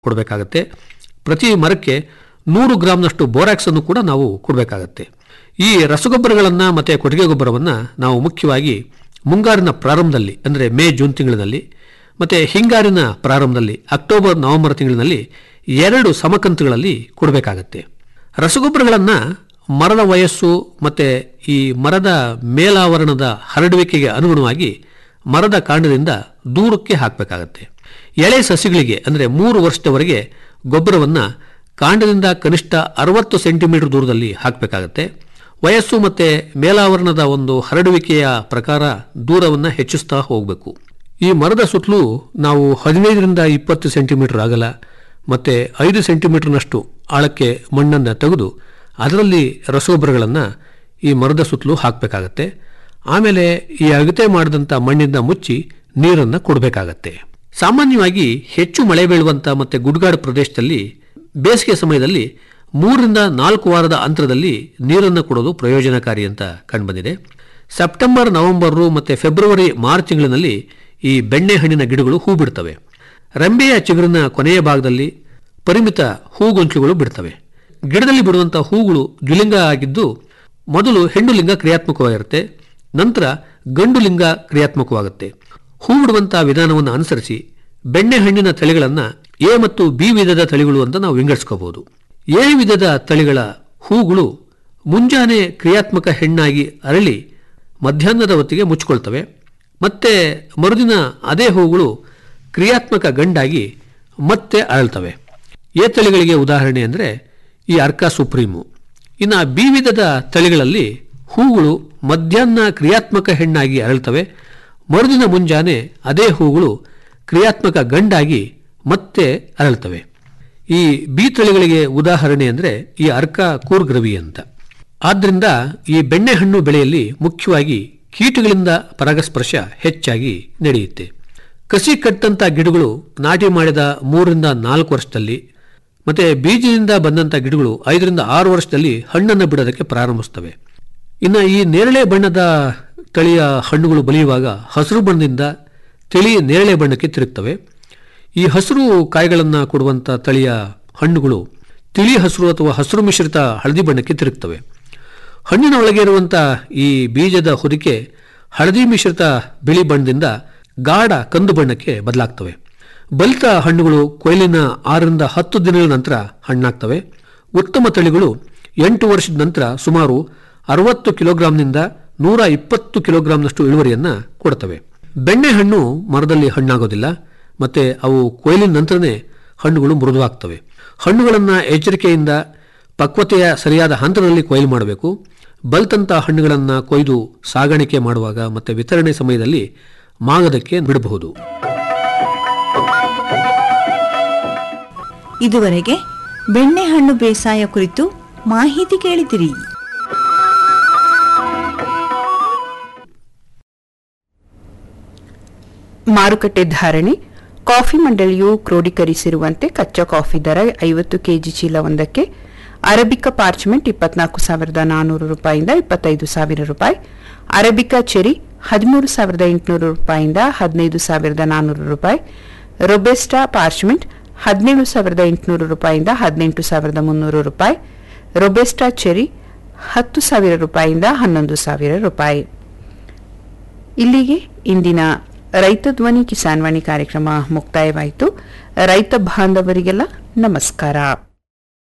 ಕೊಡಬೇಕಾಗತ್ತೆ ಪ್ರತಿ ಮರಕ್ಕೆ ನೂರು ಗ್ರಾಂನಷ್ಟು ಬೋರಾಕ್ಸ್ ಅನ್ನು ಕೂಡ ನಾವು ಕೊಡಬೇಕಾಗತ್ತೆ ಈ ರಸಗೊಬ್ಬರಗಳನ್ನು ಮತ್ತು ಕೊಟ್ಟಿಗೆ ಗೊಬ್ಬರವನ್ನು ನಾವು ಮುಖ್ಯವಾಗಿ ಮುಂಗಾರಿನ ಪ್ರಾರಂಭದಲ್ಲಿ ಅಂದರೆ ಮೇ ಜೂನ್ ತಿಂಗಳಿನಲ್ಲಿ ಮತ್ತು ಹಿಂಗಾರಿನ ಪ್ರಾರಂಭದಲ್ಲಿ ಅಕ್ಟೋಬರ್ ನವೆಂಬರ್ ತಿಂಗಳಿನಲ್ಲಿ ಎರಡು ಸಮಕಂತುಗಳಲ್ಲಿ ಕೊಡಬೇಕಾಗತ್ತೆ ರಸಗೊಬ್ಬರಗಳನ್ನು ಮರದ ವಯಸ್ಸು ಮತ್ತು ಈ ಮರದ ಮೇಲಾವರಣದ ಹರಡುವಿಕೆಗೆ ಅನುಗುಣವಾಗಿ ಮರದ ಕಾಂಡದಿಂದ ದೂರಕ್ಕೆ ಹಾಕಬೇಕಾಗತ್ತೆ ಎಳೆ ಸಸಿಗಳಿಗೆ ಅಂದರೆ ಮೂರು ವರ್ಷದವರೆಗೆ ಗೊಬ್ಬರವನ್ನು ಕಾಂಡದಿಂದ ಕನಿಷ್ಠ ಅರವತ್ತು ಸೆಂಟಿಮೀಟರ್ ದೂರದಲ್ಲಿ ಹಾಕಬೇಕಾಗತ್ತೆ ವಯಸ್ಸು ಮತ್ತು ಮೇಲಾವರಣದ ಒಂದು ಹರಡುವಿಕೆಯ ಪ್ರಕಾರ ದೂರವನ್ನು ಹೆಚ್ಚಿಸ್ತಾ ಹೋಗಬೇಕು ಈ ಮರದ ಸುತ್ತಲೂ ನಾವು ಹದಿನೈದರಿಂದ ಇಪ್ಪತ್ತು ಸೆಂಟಿಮೀಟರ್ ಅಗಲ ಮತ್ತು ಐದು ಸೆಂಟಿಮೀಟರ್ನಷ್ಟು ಆಳಕ್ಕೆ ಮಣ್ಣನ್ನು ತೆಗೆದು ಅದರಲ್ಲಿ ರಸಗೊಬ್ಬರಗಳನ್ನು ಈ ಮರದ ಸುತ್ತಲೂ ಹಾಕಬೇಕಾಗತ್ತೆ ಆಮೇಲೆ ಈ ಅಗತೆ ಮಾಡಿದಂಥ ಮಣ್ಣಿಂದ ಮುಚ್ಚಿ ನೀರನ್ನು ಕೊಡಬೇಕಾಗತ್ತೆ ಸಾಮಾನ್ಯವಾಗಿ ಹೆಚ್ಚು ಮಳೆ ಬೀಳುವಂಥ ಮತ್ತು ಗುಡ್ಗಾಡು ಪ್ರದೇಶದಲ್ಲಿ ಬೇಸಿಗೆ ಸಮಯದಲ್ಲಿ ಮೂರರಿಂದ ನಾಲ್ಕು ವಾರದ ಅಂತರದಲ್ಲಿ ನೀರನ್ನು ಕೊಡೋದು ಪ್ರಯೋಜನಕಾರಿ ಅಂತ ಕಂಡುಬಂದಿದೆ ಸೆಪ್ಟೆಂಬರ್ ನವೆಂಬರು ಮತ್ತು ಫೆಬ್ರವರಿ ಮಾರ್ಚ್ ತಿಂಗಳಿನಲ್ಲಿ ಈ ಬೆಣ್ಣೆಹಣ್ಣಿನ ಗಿಡಗಳು ಹೂ ಬಿಡ್ತವೆ ರೆಂಬೆಯ ಚಿಗುರಿನ ಕೊನೆಯ ಭಾಗದಲ್ಲಿ ಪರಿಮಿತ ಹೂಗೊಂಚಲುಗಳು ಬಿಡ್ತವೆ ಗಿಡದಲ್ಲಿ ಬಿಡುವಂಥ ಹೂಗಳು ದ್ವಿಲಿಂಗ ಆಗಿದ್ದು ಮೊದಲು ಹೆಣ್ಣು ಲಿಂಗ ಕ್ರಿಯಾತ್ಮಕವಾಗಿರುತ್ತೆ ನಂತರ ಗಂಡು ಲಿಂಗ ಕ್ರಿಯಾತ್ಮಕವಾಗುತ್ತೆ ಹೂ ಬಿಡುವಂಥ ವಿಧಾನವನ್ನು ಅನುಸರಿಸಿ ಬೆಣ್ಣೆಹಣ್ಣಿನ ತಳಿಗಳನ್ನು ಎ ಮತ್ತು ಬಿ ವಿಧದ ತಳಿಗಳು ಅಂತ ನಾವು ವಿಂಗಡಿಸ್ಕೋಬಹುದು ಎ ವಿಧದ ತಳಿಗಳ ಹೂಗಳು ಮುಂಜಾನೆ ಕ್ರಿಯಾತ್ಮಕ ಹೆಣ್ಣಾಗಿ ಅರಳಿ ಮಧ್ಯಾಹ್ನದ ಹೊತ್ತಿಗೆ ಮುಚ್ಚಿಕೊಳ್ತವೆ ಮತ್ತೆ ಮರುದಿನ ಅದೇ ಹೂಗಳು ಕ್ರಿಯಾತ್ಮಕ ಗಂಡಾಗಿ ಮತ್ತೆ ಅರಳ್ತವೆ ಎ ತಳಿಗಳಿಗೆ ಉದಾಹರಣೆ ಅಂದರೆ ಈ ಅರ್ಕಾ ಸುಪ್ರೀಮು ಇನ್ನು ಬಿ ವಿಧದ ತಳಿಗಳಲ್ಲಿ ಹೂಗಳು ಮಧ್ಯಾಹ್ನ ಕ್ರಿಯಾತ್ಮಕ ಹೆಣ್ಣಾಗಿ ಅರಳ್ತವೆ ಮರುದಿನ ಮುಂಜಾನೆ ಅದೇ ಹೂಗಳು ಕ್ರಿಯಾತ್ಮಕ ಗಂಡಾಗಿ ಮತ್ತೆ ಅರಳ್ತವೆ ಈ ಬಿ ತಳಿಗಳಿಗೆ ಉದಾಹರಣೆ ಅಂದರೆ ಈ ಅರ್ಕ ಕೂರ್ಗ್ರವಿ ಅಂತ ಆದ್ದರಿಂದ ಈ ಬೆಣ್ಣೆಹಣ್ಣು ಬೆಳೆಯಲ್ಲಿ ಮುಖ್ಯವಾಗಿ ಕೀಟಗಳಿಂದ ಪರಾಗಸ್ಪರ್ಶ ಹೆಚ್ಚಾಗಿ ನಡೆಯುತ್ತೆ ಕಸಿ ಕಟ್ಟಂಥ ಗಿಡಗಳು ನಾಟಿ ಮಾಡಿದ ಮೂರರಿಂದ ನಾಲ್ಕು ವರ್ಷದಲ್ಲಿ ಮತ್ತು ಬೀಜದಿಂದ ಬಂದಂಥ ಗಿಡಗಳು ಐದರಿಂದ ಆರು ವರ್ಷದಲ್ಲಿ ಹಣ್ಣನ್ನು ಬಿಡೋದಕ್ಕೆ ಪ್ರಾರಂಭಿಸ್ತವೆ ಇನ್ನು ಈ ನೇರಳೆ ಬಣ್ಣದ ತಳಿಯ ಹಣ್ಣುಗಳು ಬಲಿಯುವಾಗ ಹಸಿರು ಬಣ್ಣದಿಂದ ತಿಳಿ ನೇರಳೆ ಬಣ್ಣಕ್ಕೆ ತಿರುಗ್ತವೆ ಈ ಹಸಿರು ಕಾಯಿಗಳನ್ನು ಕೊಡುವಂಥ ತಳಿಯ ಹಣ್ಣುಗಳು ತಿಳಿ ಹಸಿರು ಅಥವಾ ಹಸಿರು ಮಿಶ್ರಿತ ಹಳದಿ ಬಣ್ಣಕ್ಕೆ ತಿರುಗ್ತವೆ ಹಣ್ಣಿನ ಒಳಗೆ ಇರುವಂಥ ಈ ಬೀಜದ ಹೊದಿಕೆ ಹಳದಿ ಮಿಶ್ರಿತ ಬಿಳಿ ಬಣ್ಣದಿಂದ ಗಾಢ ಕಂದು ಬಣ್ಣಕ್ಕೆ ಬದಲಾಗ್ತವೆ ಬಲಿತ ಹಣ್ಣುಗಳು ಕೊಯ್ಲಿನ ಆರರಿಂದ ಹತ್ತು ದಿನಗಳ ನಂತರ ಹಣ್ಣಾಗ್ತವೆ ಉತ್ತಮ ತಳಿಗಳು ಎಂಟು ವರ್ಷದ ನಂತರ ಸುಮಾರು ಅರವತ್ತು ಕಿಲೋಗ್ರಾಂನಿಂದ ನೂರ ಇಪ್ಪತ್ತು ಕಿಲೋಗ್ರಾಂನಷ್ಟು ಇಳುವರಿಯನ್ನು ಕೊಡ್ತವೆ ಬೆಣ್ಣೆಹಣ್ಣು ಮರದಲ್ಲಿ ಹಣ್ಣಾಗೋದಿಲ್ಲ ಮತ್ತು ಅವು ಕೊಯ್ಲಿನ ನಂತರನೇ ಹಣ್ಣುಗಳು ಮೃದುವಾಗ್ತವೆ ಹಣ್ಣುಗಳನ್ನು ಎಚ್ಚರಿಕೆಯಿಂದ ಪಕ್ವತೆಯ ಸರಿಯಾದ ಹಂತದಲ್ಲಿ ಕೊಯ್ಲು ಮಾಡಬೇಕು ಬಲ್ತಂಥ ಹಣ್ಣುಗಳನ್ನು ಕೊಯ್ದು ಸಾಗಾಣಿಕೆ ಮಾಡುವಾಗ ಮತ್ತು ವಿತರಣೆ ಸಮಯದಲ್ಲಿ ಮಾಗದಕ್ಕೆ ಬಿಡಬಹುದು ಇದುವರೆಗೆ ಬೆಣ್ಣೆಹಣ್ಣು ಬೇಸಾಯ ಕುರಿತು ಮಾಹಿತಿ ಕೇಳಿದಿರಿ ಮಾರುಕಟ್ಟೆ ಧಾರಣೆ ಕಾಫಿ ಮಂಡಳಿಯು ಕ್ರೋಢೀಕರಿಸಿರುವಂತೆ ಕಚ್ಚಾ ಕಾಫಿ ದರ ಐವತ್ತು ಕೆಜಿ ಚೀಲವೊಂದಕ್ಕೆ ಅರಬಿಕಾ ಪಾರ್ಚ್ಮೆಂಟ್ ಇಪ್ಪತ್ನಾಲ್ಕು ಸಾವಿರದ ನಾನ್ನೂರು ರೂಪಾಯಿಂದ ಇಪ್ಪತ್ತೈದು ಸಾವಿರ ರೂಪಾಯಿ ಅರಬಿಕಾ ಚೆರಿ ಹದಿಮೂರು ಸಾವಿರದ ಎಂಟುನೂರು ರೂಪಾಯಿಂದ ಹದಿನೈದು ಸಾವಿರದ ನಾನ್ನೂರು ರೂಪಾಯಿ ರೊಬೆಸ್ಟಾ ಪಾರ್ಚ್ಮೆಂಟ್ ಹದಿನೇಳು ಸಾವಿರದ ಎಂಟುನೂರು ರೂಪಾಯಿಂದ ಹದಿನೆಂಟು ಸಾವಿರದ ಮುನ್ನೂರು ರೂಪಾಯಿ ರೊಬೆಸ್ಟಾ ಚೆರಿ ಹತ್ತು ಸಾವಿರ ರೂಪಾಯಿಂದ ಹನ್ನೊಂದು ಸಾವಿರ ರೂಪಾಯಿ ಇಲ್ಲಿಗೆ ಇಂದಿನ ರೈತ ಧ್ವನಿ ಕಿಸಾನ್ ವಾಣಿ ಕಾರ್ಯಕ್ರಮ ಮುಕ್ತಾಯವಾಯಿತು ರೈತ ಬಾಂಧವರಿಗೆಲ್ಲ ನಮಸ್ಕಾರ